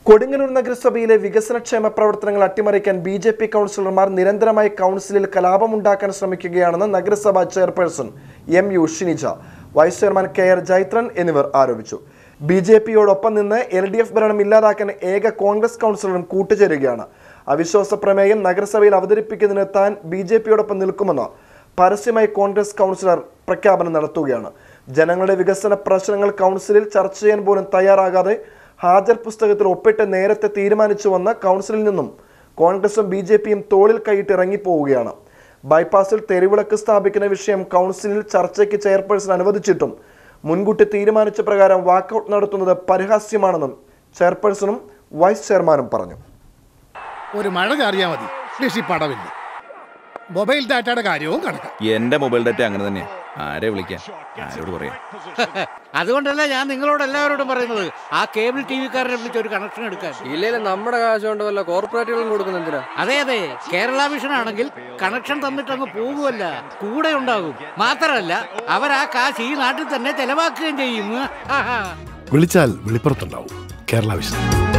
കൊടുങ്ങല്ലൂർ നഗരസഭയിലെ വികസനക്ഷേമ പ്രവർത്തനങ്ങൾ അട്ടിമറിക്കാൻ ബി ജെ പി കൗൺസിലർമാർ നിരന്തരമായി കൗൺസിലിൽ കലാപമുണ്ടാക്കാൻ ശ്രമിക്കുകയാണെന്ന് നഗരസഭാ chairperson M U Shinija vice chairman K R Jaithran എന്നിവർ ആരോപിച്ചു ബി ജെ പിയോടൊപ്പം നിന്ന് എൽ ഡി എഫ് ഭരണം ഇല്ലാതാക്കാൻ ഏക കോൺഗ്രസ് കൗൺസിലറും കൂട്ടുചേരുകയാണ് അവിശ്വാസ പ്രമേയം നഗരസഭയിൽ അവതരിപ്പിക്കുന്നതിന് താൻ ബി ജെ പിയോടൊപ്പം നിൽക്കുമെന്ന് പരസ്യമായി കോൺഗ്രസ് കൗൺസിലർ പ്രഖ്യാപനം നടത്തുകയാണ് ജനങ്ങളുടെ വികസന പ്രശ്നങ്ങൾ കൗൺസിലിൽ ചർച്ച ചെയ്യാൻ പോലും തയ്യാറാകാതെ ഹാജർ പുസ്തകത്തിൽ ഒപ്പിട്ട് നേരത്തെ തീരുമാനിച്ചുവെന്ന് കൗൺസിലിൽ നിന്നും കോൺഗ്രസും ബി ജെ പിയും തോളിൽ കൈയിട്ട് ഇറങ്ങിപ്പോവുകയാണ് ബൈപ്പാസിൽ തെരുവിളക്ക് സ്ഥാപിക്കുന്ന വിഷയം കൗൺസിലിൽ ചർച്ചയ്ക്ക് ചെയർപേഴ്സൺ അനുവദിച്ചിട്ടും മുൻകൂട്ടി തീരുമാനിച്ച പ്രകാരം വാക്കൌട്ട് നടത്തുന്നത് പരിഹാസ്യമാണെന്നും ചെയർപേഴ്സണും വൈസ് ചെയർമാനും പറഞ്ഞു ഒരു മഴ ചാറിയാ മതി കൃഷി പടവില്ല മൊബൈൽ ഡാറ്റയുടെ കാര്യവും കണക്കാം എന്റെ മൊബൈൽ ഡാറ്റ അങ്ങനെ തന്നെയാ ആരെ വിളിക്കാൻ ആരോട് പറയാം അതുകൊണ്ടല്ല ഞാൻ നിങ്ങളോട് എല്ലാവരോടും പറയുന്നത് ആ കേബിൾ ടി വിക്കാരനെ വിളിച്ച് ഒരു കണക്ഷൻ എടുക്കാൻ ഇല്ലേലും നമ്മുടെ കാശ് കൊണ്ട് വല്ല കോർപ്പറേറ്റുകളും കൊടുക്കുന്ന എന്തിനാ അതെ അതെ കേരള വിഷൻ ആണെങ്കിൽ കണക്ഷൻ തന്നിട്ട് അങ്ങ് പോകുമല്ല കൂടെ ഉണ്ടാകും മാത്രമല്ല അവർ ആ കാശ് ഈ നാട്ടിൽ തന്നെ ചെലവാക്കുകയും ചെയ്യും വിളിച്ചാൽ വെളിപ്പുറത്തുണ്ടാവും കേരള വിഷൻ